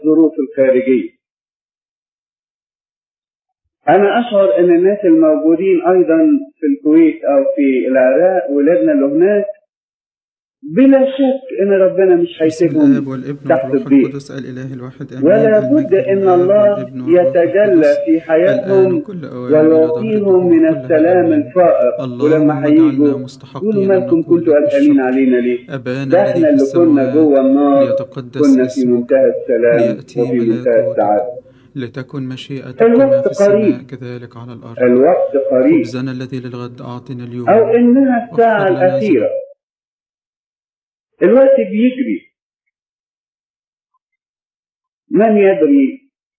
الظروف الخارجية أنا أشعر أن الناس الموجودين أيضا في الكويت أو في العراق ولادنا اللي هناك بلا شك ان ربنا مش بسم الآب هيسيبهم والابن تحت والروح الضيق القدس الإله الواحد آمين ولا المجد بد ان للآب الله والابن والروح يتجلى القدس في الآن حياتهم وكل أوان إلى ظهر ويعطيهم من الدهور كلها السلام آمين الفائق ولما اللهم اجعلنا هيجوا يقولوا مستحقين مالكم أن كنتوا نقول لك قلقانين الشكر علينا ليه؟ أبانا ده احنا الذي في اللي كنا السماوات جوه النار ليتقدس كنا في اسمك منتهى السلام ليأتي وفي منتهى ملكوتك السعادة لتكن مشيئتك كما الوقت في السماء قريب كذلك على الأرض الوقت قريب خبزنا الذي للغد أعطنا اليوم او انها الساعة واغفر لنا الاخيرة الوقت بيجري من يدري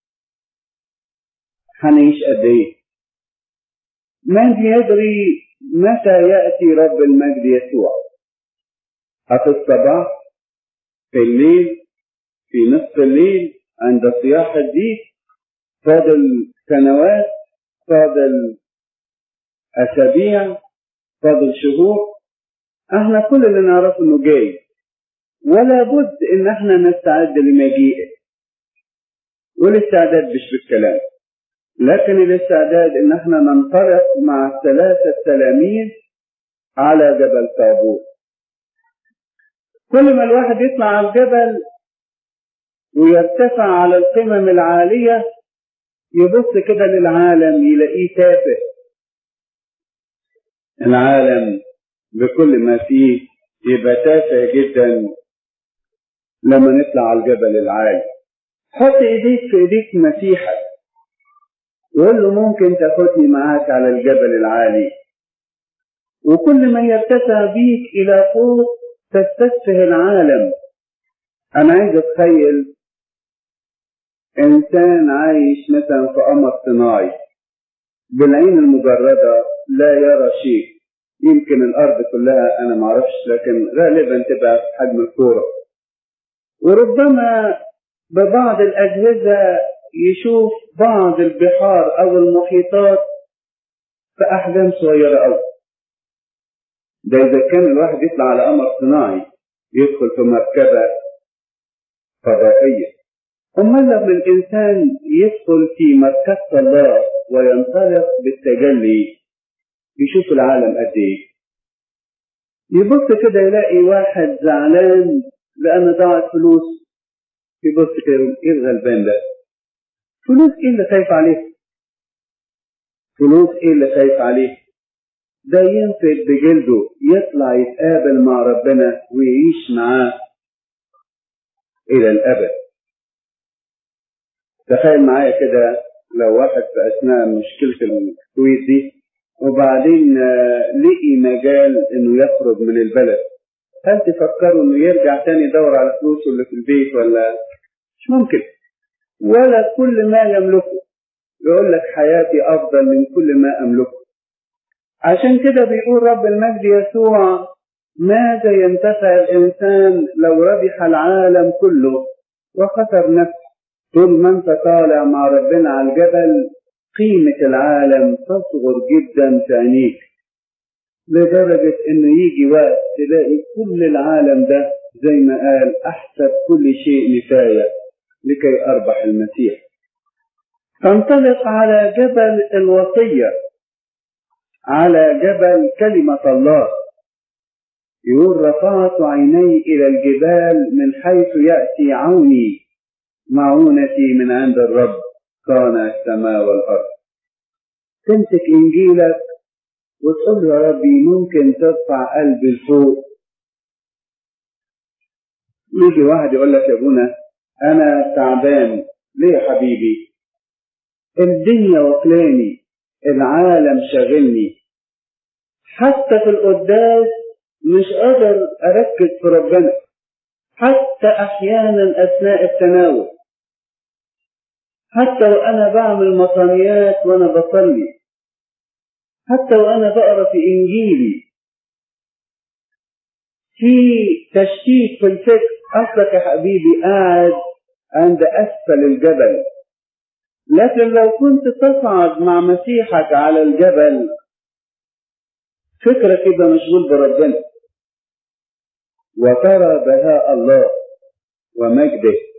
هنعيش قد ايه من يدري متى يأتي رب المجد يسوع في الصباح في الليل في نصف الليل عند صياح الديك فاضل سنوات فاضل أسابيع فاضل شهور احنا كل اللي نعرفه انه جاي ولا بد ان احنا نستعد لمجيئه والاستعداد مش بالكلام لكن الاستعداد ان احنا ننطلق مع الثلاثة التلاميذ على جبل طابور كل ما الواحد يطلع على الجبل ويرتفع على القمم العالية يبص كده للعالم يلاقيه تافه العالم بكل ما فيه يبقى تافه جدا لما نطلع على الجبل العالي حط ايديك في ايديك مسيحك وقول له ممكن تاخدني معاك على الجبل العالي وكل ما يرتفع بيك الى فوق تستسفه العالم انا عايز اتخيل انسان عايش مثلا في قمر صناعي بالعين المجردة لا يرى شيء يمكن الارض كلها انا معرفش لكن غالبا تبقى في حجم الكورة وربما ببعض الاجهزة يشوف بعض البحار او المحيطات في احجام صغيرة قوي ده اذا كان الواحد يطلع على قمر صناعي يدخل في مركبة فضائية امال لما الانسان يدخل في مركبة الله وينطلق بالتجلي يشوف العالم قد ايه يبص كده يلاقي واحد زعلان لان ضاعت فلوس يبص كده يقول ايه الغلبان ده فلوس ايه اللي خايف عليه فلوس ايه اللي خايف عليه ده ينفد بجلده يطلع يتقابل مع ربنا ويعيش معاه الى الابد تخيل معايا كده لو واحد في اثناء مشكله الكويت دي وبعدين آه، لقي مجال انه يخرج من البلد هل تفكروا انه يرجع تاني يدور على فلوسه اللي في البيت ولا مش ممكن ولا كل ما يملكه يقول لك حياتي افضل من كل ما املكه عشان كده بيقول رب المجد يسوع ماذا ينتفع الانسان لو ربح العالم كله وخسر نفسه طول ما انت طالع مع ربنا على الجبل قيمة العالم تصغر جدا في عينيك لدرجة انه يجي وقت تلاقي كل العالم ده زي ما قال احسب كل شيء نفاية لكي اربح المسيح تنطلق على جبل الوصية على جبل كلمة الله يقول رفعت عيني إلى الجبال من حيث يأتي عوني معونتي من عند الرب كان السماء والأرض تمسك إنجيلك وتقول له يا ربي ممكن ترفع قلبي لفوق يجي واحد يقول لك يا ابونا أنا تعبان ليه يا حبيبي الدنيا وكلاني العالم شاغلني حتى في القداس مش قادر أركز في ربنا حتى أحيانا أثناء التناول حتى وأنا بعمل مطانيات وأنا بصلي حتى وأنا بقرا في إنجيلي في تشتيت في الفكر أصلك يا حبيبي قاعد عند أسفل الجبل لكن لو كنت تصعد مع مسيحك على الجبل فكرك يبقى مشغول بربنا وترى بهاء الله ومجده